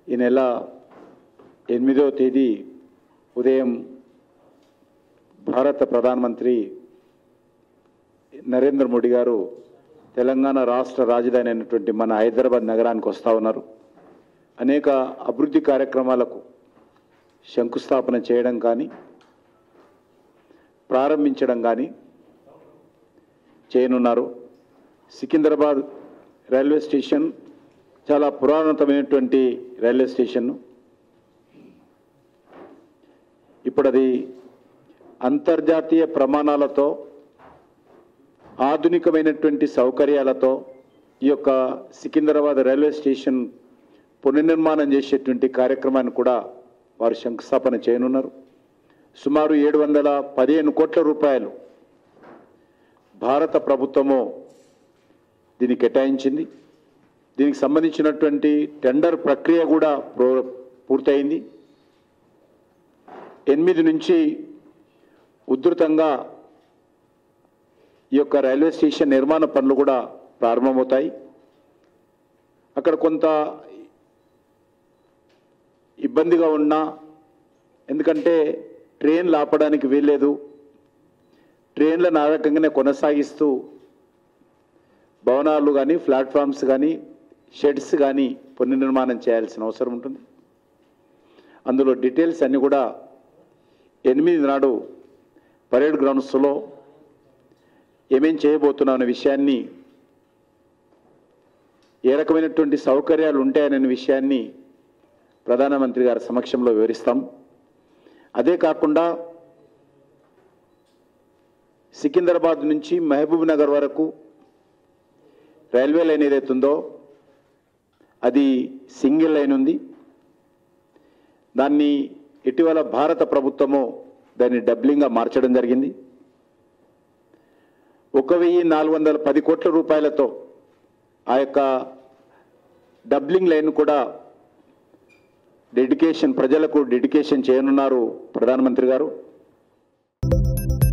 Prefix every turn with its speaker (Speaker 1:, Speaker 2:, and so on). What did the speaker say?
Speaker 1: ఈ నెల ఎనిమిదవ తేదీ ఉదయం భారత ప్రధానమంత్రి నరేంద్ర మోడీ గారు తెలంగాణ రాష్ట్ర రాజధాని అయినటువంటి మన హైదరాబాద్ నగరానికి వస్తూ ఉన్నారు అనేక అభివృద్ధి కార్యక్రమాలకు శంకుస్థాపన చేయడం కానీ ప్రారంభించడం కానీ చేయనున్నారు సికింద్రాబాద్ రైల్వే స్టేషన్ చాలా పురాతనమైనటువంటి రైల్వే స్టేషన్ ఇప్పుడు అది అంతర్జాతీయ ప్రమాణాలతో ఆధునికమైనటువంటి సౌకర్యాలతో ఈ యొక్క సికింద్రాబాద్ రైల్వే స్టేషన్ పునర్నిర్మాణం చేసేటువంటి కార్యక్రమాన్ని కూడా వారు శంకుస్థాపన చేయనున్నారు సుమారు ఏడు వందల పదిహేను కోట్ల రూపాయలు భారత ప్రభుత్వము దీన్ని కేటాయించింది దీనికి సంబంధించినటువంటి టెండర్ ప్రక్రియ కూడా ప్రో- పూర్తయింది ఎనిమిది నుంచి ఉధృతంగా ఈ యొక్క రైల్వే స్టేషన్ నిర్మాణ పనులు కూడా ప్రారంభమవుతాయి అక్కడ కొంత ఇబ్బందిగా ఉన్నా ఎందుకంటే ట్రైన్లు ఆపడానికి వీల్లేదు ట్రైన్లను ఆ రకంగానే కొనసాగిస్తూ భవనాలు కానీ ప్లాట్ఫామ్స్ కానీ షెడ్స్ కానీ పునర్నిర్మాణం చేయాల్సిన అవసరం ఉంటుంది అందులో డీటెయిల్స్ అన్నీ కూడా ఎనిమిది నాడు పరేడ్ గ్రౌండ్స్లో ఏమేం చేయబోతున్నాం అనే విషయాన్ని ఏ రకమైనటువంటి సౌకర్యాలు ఉంటాయనే విషయాన్ని ప్రధానమంత్రి గారి సమక్షంలో వివరిస్తాం అదే కాకుండా సికింద్రాబాద్ నుంచి మహబూబ్ నగర్ వరకు రైల్వే లైన్ ఏదైతుందో అది సింగిల్ లైన్ ఉంది దాన్ని ఇటీవల భారత ప్రభుత్వము దాన్ని డబ్లింగ్గా మార్చడం జరిగింది ఒక వెయ్యి నాలుగు వందల పది కోట్ల రూపాయలతో ఆ యొక్క డబ్లింగ్ లైన్ కూడా డెడికేషన్ ప్రజలకు డెడికేషన్ చేయనున్నారు ప్రధానమంత్రి గారు